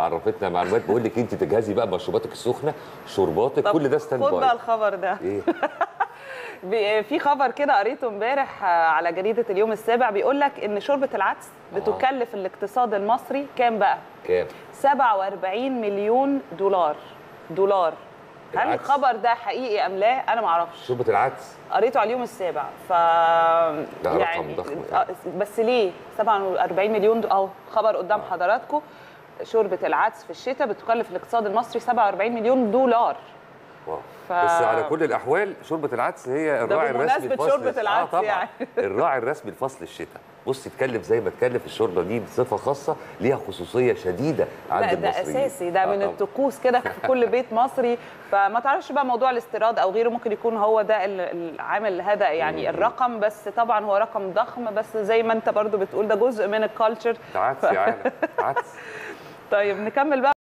اللي عرفتنا معلومات بقول لك انت تجهزي بقى مشروباتك السخنه شرباتك طب كل ده ستاند خد بقى باي الخبر ده ايه بي- في خبر كده قريته امبارح آه، على جريده اليوم السابع بيقول لك ان شوربه العدس بتكلف الاقتصاد المصري كام بقى؟ كام 47 مليون دولار دولار هل العدس. الخبر ده حقيقي ام لا؟ انا ما اعرفش شوربه العدس قريته على اليوم السابع ف ده رقم ضخم آه، بس ليه 47 مليون دو- اهو خبر قدام حضراتكم شوربه العدس في الشتاء بتكلف الاقتصاد المصري 47 مليون دولار واو. ف- بس على كل الاحوال شوربه العدس هي الراعي الرسمي بمناسبة لفصل شوربة العدس آه طبعا يعني. الراعي الرسمي لفصل الشتاء بص تكلف زي ما تكلف الشوربه دي بصفه خاصه ليها خصوصيه شديده عند لا ده المصريين اساسي ده آه من طبعاً. الطقوس كده في كل بيت مصري فما تعرفش بقى موضوع الاستيراد او غيره ممكن يكون هو ده ال- العامل هذا يعني الرقم بس طبعا هو رقم ضخم بس زي ما انت برضو بتقول ده جزء من الكالتشر عدس يا عالم عدس طيب نكمل بقى